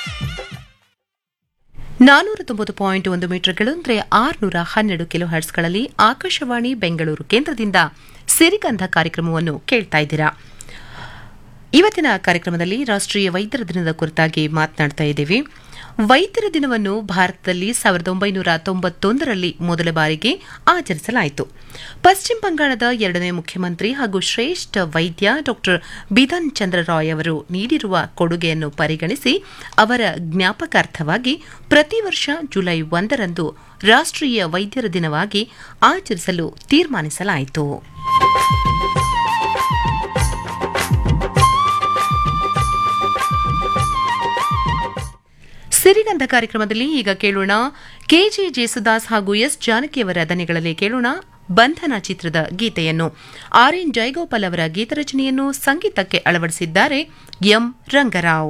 ನಾನೂರ ತೊಂಬತ್ತು ಪಾಯಿಂಟ್ ಒಂದು ಮೀಟರ್ಗಳು ಅಂದರೆ ಆರುನೂರ ಹನ್ನೆರಡು ಕಿಲೋ ಹರ್ಟ್ಸ್ಗಳಲ್ಲಿ ಆಕಾಶವಾಣಿ ಬೆಂಗಳೂರು ಕೇಂದ್ರದಿಂದ ಸಿರಿಗಂಧ ಕಾರ್ಯಕ್ರಮವನ್ನು ಕೇಳ್ತಾ ಇದ್ದೀರಾ ಇವತ್ತಿನ ಕಾರ್ಯಕ್ರಮದಲ್ಲಿ ರಾಷ್ಟ್ರೀಯ ವೈದ್ಯರ ದಿನದ ಕುರಿತಾಗಿ ಮಾತನಾಡ್ತಾ ಇದ್ದೀವಿ ವೈದ್ಯರ ದಿನವನ್ನು ಭಾರತದಲ್ಲಿ ಸಾವಿರದ ಒಂಬೈನೂರ ತೊಂಬತ್ತೊಂದರಲ್ಲಿ ಮೊದಲ ಬಾರಿಗೆ ಆಚರಿಸಲಾಯಿತು ಪಶ್ಚಿಮ ಬಂಗಾಳದ ಎರಡನೇ ಮುಖ್ಯಮಂತ್ರಿ ಹಾಗೂ ಶ್ರೇಷ್ಠ ವೈದ್ಯ ಡಾ ಬಿಧನ್ ಚಂದ್ರ ರಾಯ್ ಅವರು ನೀಡಿರುವ ಕೊಡುಗೆಯನ್ನು ಪರಿಗಣಿಸಿ ಅವರ ಜ್ಞಾಪಕಾರ್ಥವಾಗಿ ಪ್ರತಿ ವರ್ಷ ಜುಲೈ ಒಂದರಂದು ರಾಷ್ಟ್ರೀಯ ವೈದ್ಯರ ದಿನವಾಗಿ ಆಚರಿಸಲು ತೀರ್ಮಾನಿಸಲಾಯಿತು ಸಿರಿಗಂಧ ಕಾರ್ಯಕ್ರಮದಲ್ಲಿ ಈಗ ಕೇಳೋಣ ಕೆಜೆ ಜೇಸುದಾಸ್ ಹಾಗೂ ಎಸ್ ಜಾನಕಿಯವರ ದನಿಗಳಲ್ಲಿ ಕೇಳೋಣ ಬಂಧನ ಚಿತ್ರದ ಗೀತೆಯನ್ನು ಆರ್ ಎನ್ ಜಯಗೋಪಾಲ್ ಅವರ ಗೀತರಚನೆಯನ್ನು ಸಂಗೀತಕ್ಕೆ ಅಳವಡಿಸಿದ್ದಾರೆ ಎಂ ರಂಗರಾವ್